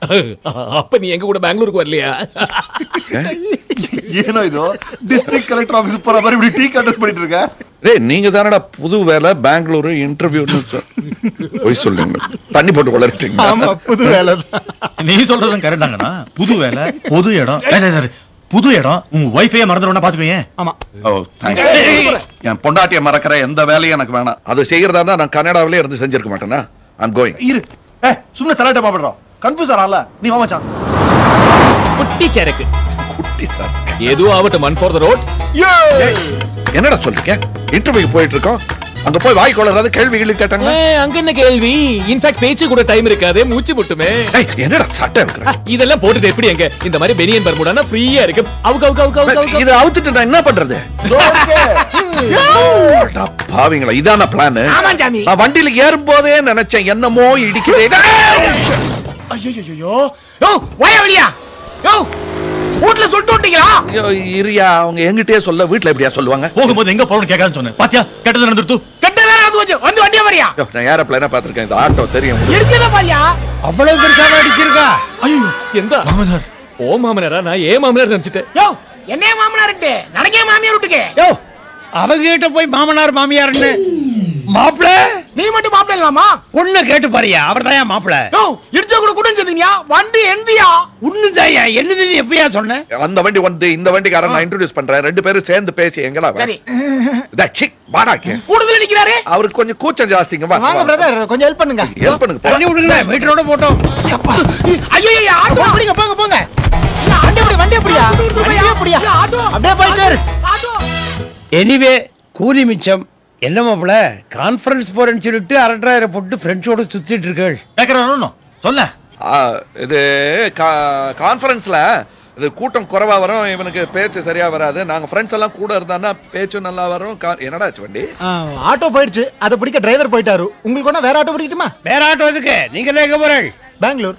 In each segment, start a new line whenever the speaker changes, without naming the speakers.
அப்ப நீ எங்க கூட பெங்களூருக்கு வரலையா
ಏನೋ ಇದು ಡಿಸ್ಟ್ರಿಕ್ಟ್ ಕಲೆಕ್ಟರ್ ಆಫೀಸ್ ಬರೋ ಬರೀ இப்படி டீ கண்டஸ்ட் பண்ணிட்டு இருக்க
டேய் நீங்க தானடா புது வேலை பெங்களூரு இன்டர்வியூன்னு சொ- போய் சொல்லுங்க தண்ணி போட்டு வளர்ட்டீங்க
ஆமா புது வேலை
நீ சொல்றதும் கரெக்டாங்கண்ணா புது வேலை பொது இடம் ஏய், சரி சரி புது இடம் உங்க ஒய்ஃபையே மறந்துடும் பாத்துக்கோங்க
ஆமா
ஓ தேங்க்ஸ் என் பொண்டாட்டிய மறக்கிற எந்த வேலையும் எனக்கு வேணாம் அது செய்யறதா இருந்தா நான் கனடாவிலே இருந்து செஞ்சிருக்க மாட்டேனா ஐம் கோயிங்
இரு ஏ சும்ನೆ ತಲಾಟೆ ಮಾಡ್ಬಿಡ್ರೋ ಕನ್ಫ್ಯೂಸ್ ಆಗಲ್ಲ ನೀ ಹೋ ಮಚಾನ್
குட்டி சரக்கு
குட்டி சார்
எதுவும் ஆகட்டும் மன் ஃபார் த ரோட்
என்னடா சொல்றீங்க இன்டர்வியூ போயிட்டு இருக்கோம் அங்க போய் வாய் கொள்ளறாத கேள்வி கேள்வி கேட்டாங்க
அங்க என்ன கேள்வி இன்ஃபேக்ட் பேச்சு கூட டைம் இருக்காது மூச்சு முட்டுமே
ஏய், என்னடா சட்டை இருக்கிற
இதெல்லாம் போட்டுட்டு எப்படி எங்க இந்த மாதிரி பெனியன் பர்முடானா ஃப்ரீயா இருக்கு அவுக்கு அவுக்கு அவுக்கு அவுக்கு அவுக்கு
இதை அவுத்துட்டு நான் என்ன பண்றது அடா பாவிங்களா இதான பிளான்
ஆமா சாமி
நான் வண்டியில ஏறும் போதே நினைச்சேன் என்னமோ இடிக்குதே
ஐயோ யோ வாயா வெளியா யோ வீட்ல சொல்லிட்டு விட்டீங்களா
ஐயோ, இரியா அவங்க எங்கிட்டயே சொல்ல வீட்ல எப்படியா சொல்லுவாங்க
போகும்போது எங்க போறோம்னு கேட்காதுன்னு சொன்னேன் பாத்தியா கெட்டது நடந்துருத்து
கெட்ட வேற அது வச்சு வந்து வண்டியா வரியா
ஐயோ, நான் ஏரோப்ளைனா பாத்திருக்கேன் இந்த ஆட்டோ தெரியும்
இடிச்சத பாரியா
அவ்வளவு பெருசாக அடிச்சிருக்கா
ஐயோ
எந்த
மாமனார்
ஓ மாமனாரா நான் ஏன் மாமனார் நினைச்சிட்டேன்
யோ என்னைய மாமனார்ட்டு நடக்கே மாமியார் விட்டுக்கு
யோ அவகிட்ட போய் மாமனார் மாமியார்னு மாப்பிள
நீ மட்டும் மாப்பிள்ள இல்லாமா
பொண்ணை கேட்டு பாரியா அவர் தான் மாப்பிள
யோ இடிச்ச கூட கூட செஞ்சீங்க வண்டி எந்தியா
உண்ணுதாயா என்னது நீ எப்பயா சொன்ன
அந்த வண்டி வந்து இந்த வண்டிக்காரன் நான் இன்ட்ரோடியூஸ் பண்றேன் ரெண்டு பேரும் சேர்ந்து பேசி எங்கடா அவன்?
சரி
டேய், சிக், வாடா இங்க.
கூடுதல் நிக்கிறாரு
அவருக்கு கொஞ்சம் கூச்சம் ஜாஸ்திங்க வா
வாங்க பிரதர் கொஞ்சம் ஹெல்ப் பண்ணுங்க
ஹெல்ப் பண்ணுங்க போ.
தண்ணி விடுங்க மீட்டரோட போட்டோம்
ஐயோ ஆட்டோ
போங்க போங்க போங்க வண்டி எப்படி வண்டி எப்படியா வண்டி எப்படியா
ஆட்டோ
அப்படியே போயிட்டு இரு.
ஆட்டோ
எனிவே கூலி மிச்சம் என்ன மாப்பிள கான்ஃபரன்ஸ் போறேன்னு சொல்லிட்டு அரட்டாயிரம் போட்டு ஃப்ரெண்ட்ஸோட சுத்திட்டு இருக்கள்
கேக்குறாரு சொல்ல
ஆ, இது கான்ஃபரன்ஸ்ல இது கூட்டம் குறைவா வரும் இவனுக்கு பேச்சு சரியா வராது நாங்க ஃப்ரெண்ட்ஸ் எல்லாம் கூட இருந்தான்னா பேச்சும் நல்லா வரும் கா- என்னடா ஆச்சு வண்டி
ஆ, ஆட்டோ போயிடுச்சு அதை பிடிக்க டிரைவர் போயிட்டாரு உங்களுக்கு ஒண்ணா வேற ஆட்டோ பிடிக்கட்டுமா
வேற ஆட்டோ எதுக்கு நீங்க என்ன எங்க போறேன்
பெங்களூர்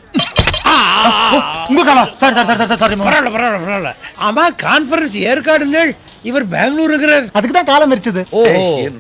உங்க காலா sorry sorry sorry sorry sorry
பரவாயில்ல பரவாயில்ல பரவாயில்ல ஆமா கான்ஃபரன்ஸ் ஏற்காடுங்க இவர் பெங்களூருங்கிறார்
அதுக்கு தான் காலம் எரிச்சது
ஓ
ஏய், என்ன?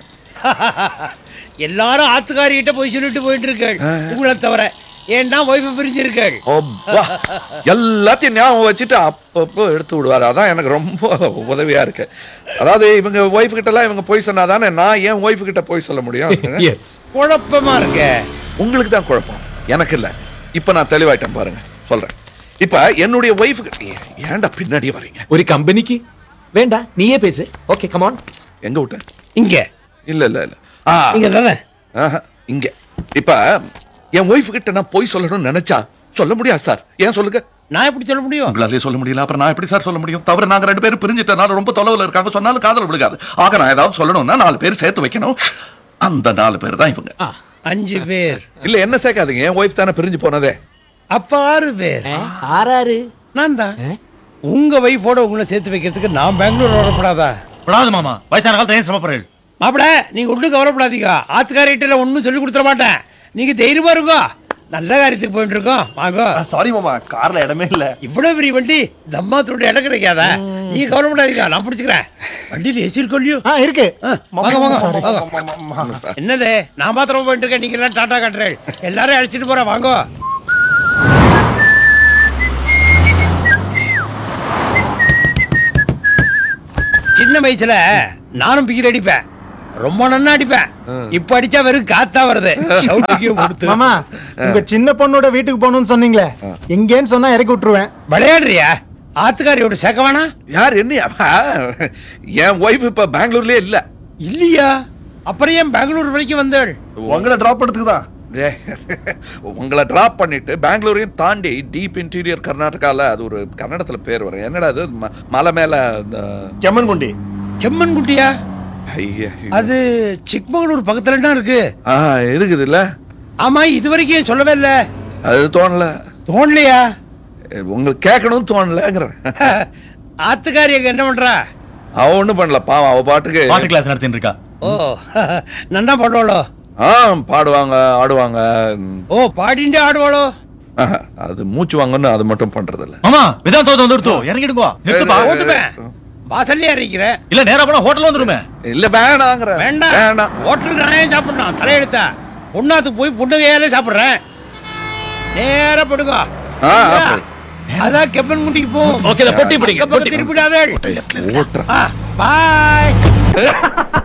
எல்லாரும் ஆத்துக்காரிகிட்ட போய் சொல்லிட்டு போயிட்டு இருக்காள் உங்களை தவிர ஏன்னா ஒய்ஃபை பிரிஞ்சிருக்காள்
அப்பா. எல்லாத்தையும் ஞாபகம் வச்சுட்டு அப்பப்போ எடுத்து விடுவாரு அதான் எனக்கு ரொம்ப உதவியா இருக்கு அதாவது இவங்க ஒய்ஃப் கிட்ட எல்லாம் இவங்க போய் சொன்னாதானே நான் என் ஒய்ஃப் கிட்ட போய் சொல்ல முடியும்
எஸ்
குழப்பமா இருக்க
உங்களுக்கு தான் குழப்பம் எனக்கு இல்ல இப்ப நான் தெளிவாயிட்டேன் பாருங்க சொல்றேன் இப்ப என்னுடைய ஒய்ஃப் ஏன்டா பின்னாடியே வர்றீங்க
ஒரு கம்பெனிக்கு வேண்டா நீயே பேசு ஓகே கமான்
எங்க விட்டேன்
இங்க
இல்ல இல்ல இல்ல ஆ
இங்க தானே
ஆஹா, இங்க இப்ப என் ஒய்ஃப் கிட்ட நான் போய் சொல்லணும்னு நினைச்சா சொல்ல முடியாது சார் ஏன் சொல்லுங்க
நான் எப்படி சொல்ல முடியும்
உங்களாலே சொல்ல முடியல அப்புறம் நான் எப்படி சார் சொல்ல முடியும் தவிர நாங்க ரெண்டு பேரும் பிரிஞ்சிட்டனால ரொம்ப தொலைவில் இருக்காங்க சொன்னாலும் காதல் விழுகாது ஆக நான் ஏதாவது சொல்லணும்னா நாலு பேர் சேர்த்து வைக்கணும் அந்த நாலு பேர் தான் இவங்க
அஞ்சு பேர்
இல்ல என்ன சேர்க்காதீங்க என் ஒய்ஃப் தானே பிரிஞ்சு போனதே
அப்ப ஆறு பேர்
ஆறாரு
நான் தான் உங்க வைஃபோட உங்களை சேர்த்து வைக்கிறதுக்கு நான் பெங்களூர் வரப்படாதா
விடாது மாமா வயசான காலத்துல ஏன் சிரமப்படுறீள்
மாப்பிள நீங்க ஒன்றும் கவலைப்படாதீங்க ஆத்துக்காரிட்ட ஒன்றும் சொல்லி கொடுத்துட மாட்டேன் நீங்க தைரியமா இருக்கோ நல்ல காரியத்துக்கு போயிட்டு இருக்கோம் வாங்க
சாரி மாமா கார்ல இடமே இல்ல
இவ்வளவு பெரிய வண்டி தம்மாத்தோட இடம் கிடைக்காதா நீங்க கவலைப்படாதீங்க நான் பிடிச்சிக்கிறேன் வண்டியில் ஏசி இருக்கோல்லையோ
ஆ இருக்கு
வாங்க வாங்க வாங்க. என்னது நான் மாத்திரம் போயிட்டு இருக்கேன் நீங்க எல்லாம் டாடா காட்டுறேன் எல்லாரும் அழைச்சிட்டு போறேன் வாங்க சின்ன வயசுல நானும் பிகில் அடிப்பேன் ரொம்ப நன்னா அடிப்பேன் இப்ப அடிச்சா வெறும் காத்தா வருது ஷவுட்டுக்கே கொடுத்து
மாமா உங்க சின்ன பொண்ணோட வீட்டுக்கு போகணும்னு சொன்னீங்களே எங்கேன்னு சொன்னா இறக்கி விட்டுருவேன்
விளையாடுறியா ஆத்துக்காரியோட சேர்க்க வேணா
யார் என்ன என் ஒய்ஃப் இப்ப பெங்களூர்லயே இல்ல
இல்லையா அப்புறம் ஏன் பெங்களூர் வரைக்கும் வந்தாள்
உங்களை டிராப் பண்ணதுக்கு தான்
டேய், உங்களை டிராப் பண்ணிட்டு பெங்களூரையும் தாண்டி டீப் இன்டீரியர் கர்நாடகால அது ஒரு கன்னடத்துல பேர் வரும் என்னடா அது ம- மலை மேல இந்த
ಕೆಮ್ಮನ್ ಗುಂಡಿ
செம்மன் குட்டியா
ஐயா,
அது சிக்மங்களூர் பக்கத்துல தான் இருக்கு
ஆ இருக்குது இல்ல
ஆமா இது வரைக்கும் ஏன் சொல்லவே இல்ல
அது தோணல
தோணலையா
உங்களுக்கு கேட்கணும்னு தோணலங்கிறேன்
ஆத்துக்காரி அங்க என்ன பண்றா
அவ ஒண்ணும் பண்ணல பாவம் அவ பாட்டுக்கு
பாட்டு கிளாஸ் நடத்திட்டு இருக்கா
ஓ நன்னா பாடுவாளோ
ஆ பாடுவாங்க ஆடுவாங்க ம்,
ஓ பாடிண்டே ஆடுவாளோ
ஆஹா, அது மூச்சு வாங்கன்னு அது மட்டும் பண்றது இல்ல
மாமா விதான் தோத்து வந்துருத்து இறங்கிடுங்கோ நிறுத்துப்பா
ஓட்டுப்பேன் வாசல்லே அறிக்கிறேன்
இல்ல நேரா போனா ஹோட்டல் வந்துருமே
இல்ல வேணாங்கிற
வேண்டாம்
வேணாம்
ஹோட்டல் நான் ஏன் சாப்பிடணும் தலையெடுத்தா பொண்ணாத்துக்கு போய் பொண்ணு கையாலே சாப்பிடுறேன் நேரா படுங்க
ஆ, ஆ.
அதான் கெப்பன் குண்டிக்கு போ
ஓகே, இதை பொட்டி பிடிங்க, பொட்டி.
திருப்பிடாதே
ஓட்டுறேன்
பாய்